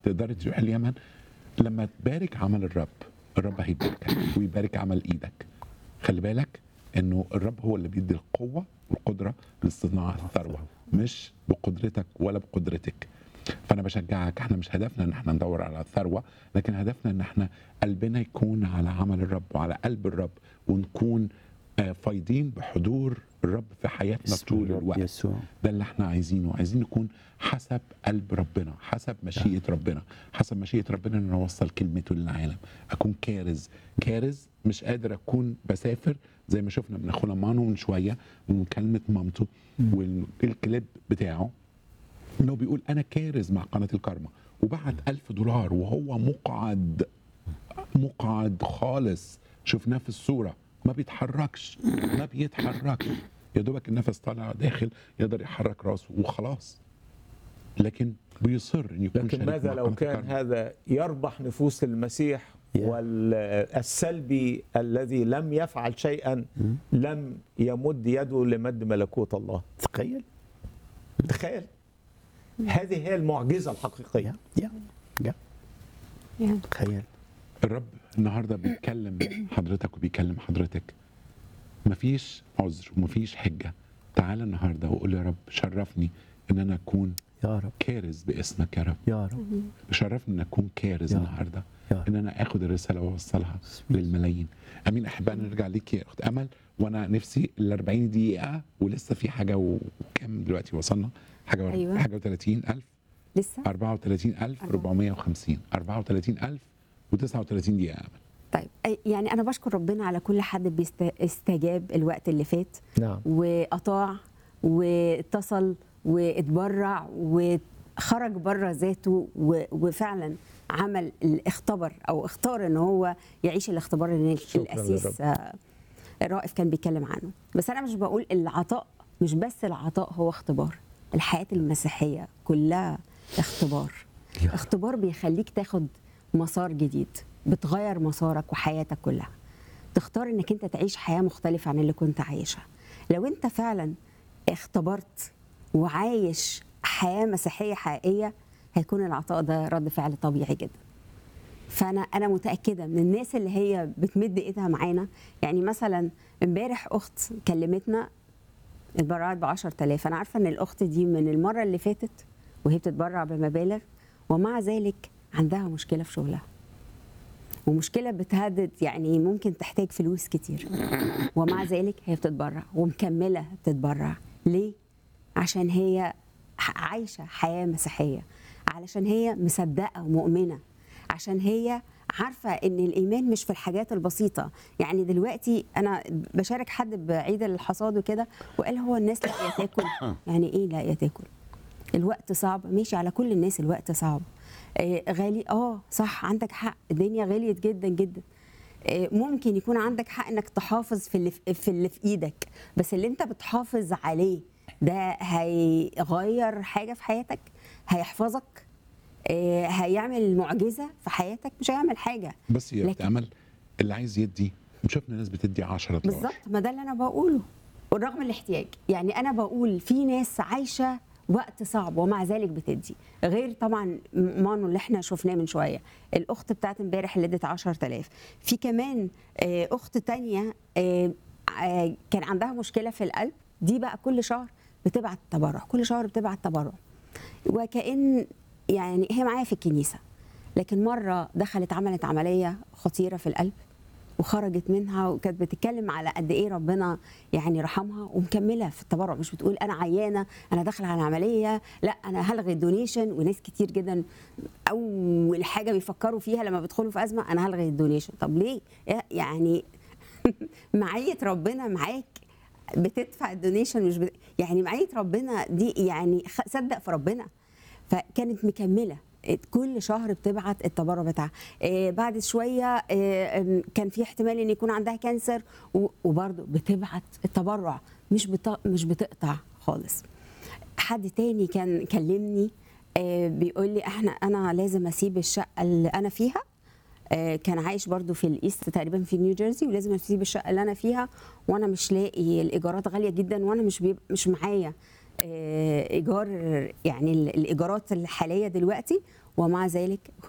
تقدري تروحي اليمن لما تبارك عمل الرب الرب هيباركك ويبارك عمل ايدك خلي بالك انه الرب هو اللي بيدي القوه والقدره لاصطناع الثروه مش بقدرتك ولا بقدرتك فانا بشجعك احنا مش هدفنا ان احنا ندور على الثروه لكن هدفنا ان احنا قلبنا يكون على عمل الرب وعلى قلب الرب ونكون آه، فايضين بحضور الرب في حياتنا باسم طول الرب الوقت يسوع ده اللي احنا عايزينه عايزين نكون حسب قلب ربنا حسب مشيئة ربنا حسب مشيئة ربنا ان أنا اوصل كلمته للعالم اكون كارز كارز مش قادر اكون بسافر زي ما شفنا من اخونا مانو من شويه من كلمه مامته والكليب بتاعه انه بيقول انا كارز مع قناه الكارما وبعت ألف دولار وهو مقعد مقعد خالص شفناه في الصوره ما بيتحركش ما بيتحركش يا دوبك النفس طالع داخل يقدر يحرك راسه وخلاص لكن بيصر ان يكون لكن شريك ماذا مع لو قناة كان الكارما. هذا يربح نفوس المسيح Yeah. والسلبي الذي لم يفعل شيئا لم يمد يده لمد ملكوت الله تخيل تخيل هذه هي المعجزة الحقيقية يا يا يا يعني تخيل الرب النهارده بيتكلم حضرتك وبيكلم حضرتك مفيش عذر ومفيش حجه تعالى النهارده وقول يا رب شرفني ان انا اكون يا رب كارز باسمك يا رب يا رب شرفني ان اكون كارز يا رب. النهارده يا رب ان انا اخد الرساله واوصلها للملايين امين احبائنا نرجع ليك يا اخت امل وانا نفسي ال 40 دقيقه ولسه في حاجه وكام دلوقتي وصلنا حاجه و... أيوة. حاجه و30 الف لسه 34450 34000 و39 دقيقه امل طيب أي- يعني انا بشكر ربنا على كل حد بيستجاب الوقت اللي فات نعم واطاع واتصل واتبرع وخرج بره ذاته و- وفعلا عمل ال- اختبر او اختار ان هو يعيش الاختبار اللي شكراً الاسيس للرب. آه، رائف كان بيتكلم عنه بس انا مش بقول العطاء مش بس العطاء هو اختبار الحياه المسيحيه كلها اختبار يا اختبار بيخليك تاخد مسار جديد بتغير مسارك وحياتك كلها تختار انك انت تعيش حياه مختلفه عن اللي كنت عايشها لو انت فعلا اختبرت وعايش حياه مسيحيه حقيقيه هيكون العطاء ده رد فعل طبيعي جدا فانا انا متاكده من الناس اللي هي بتمد ايدها معانا يعني مثلا امبارح اخت كلمتنا اتبرعت ب 10000 انا عارفه ان الاخت دي من المره اللي فاتت وهي بتتبرع بمبالغ ومع ذلك عندها مشكله في شغلها ومشكله بتهدد يعني ممكن تحتاج فلوس كتير ومع ذلك هي بتتبرع ومكمله بتتبرع ليه عشان هي ح- عايشه حياه مسيحيه علشان هي مصدقه ومؤمنه عشان هي عارفه ان الايمان مش في الحاجات البسيطه يعني دلوقتي انا بشارك حد بعيد الحصاد وكده وقال هو الناس لاقيه تاكل يعني ايه لاقيه تاكل الوقت صعب ماشي على كل الناس الوقت صعب آه غالي اه صح عندك حق الدنيا غليت جدا جدا آه ممكن يكون عندك حق انك تحافظ في اللي في, في اللي في ايدك بس اللي انت بتحافظ عليه ده هيغير حاجه في حياتك هيحفظك آه هيعمل معجزه في حياتك مش هيعمل حاجه بس يا اخت لكن- امل اللي عايز يدي شفنا ناس بتدي 10 دولار بالظبط ما ده اللي انا بقوله رغم الاحتياج يعني انا بقول في ناس عايشه وقت صعب ومع ذلك بتدي غير طبعا مانو اللي احنا شفناه من شويه الاخت بتاعت امبارح اللي ادت 10000 في كمان آه، اخت تانية آه، آه، كان عندها مشكله في القلب دي بقى كل شهر بتبعت تبرع كل شهر بتبعت تبرع وكأن يعني هي معايا في الكنيسه لكن مره دخلت عملت عمليه خطيره في القلب وخرجت منها وكانت بتتكلم على قد ايه ربنا يعني رحمها ومكمله في التبرع مش بتقول انا عيانه انا داخله على عمليه لا انا هلغي الدونيشن وناس كتير جدا اول حاجه بيفكروا فيها لما بيدخلوا في ازمه انا هلغي الدونيشن طب ليه يعني معيه ربنا معاك بتدفع الدونيشن مش بت... يعني معيه ربنا دي يعني خ- صدق في ربنا فكانت مكمله كل شهر بتبعت التبرع بتاعها آه بعد شويه آه آم، كان في احتمال ان يكون عندها كانسر و- وبرضه بتبعت التبرع مش بت... مش بتقطع خالص حد تاني كان كلمني آه بيقول لي احنا انا لازم اسيب الشقه اللي انا فيها آه، كان عايش برضو في الايست تقريبا في نيو جيرسي ولازم اسيب الشقه اللي انا فيها وانا مش لاقي الايجارات غاليه جدا وانا مش بيب... مش معايا آه، ايجار يعني ال- الايجارات الحاليه دلوقتي ومع ذلك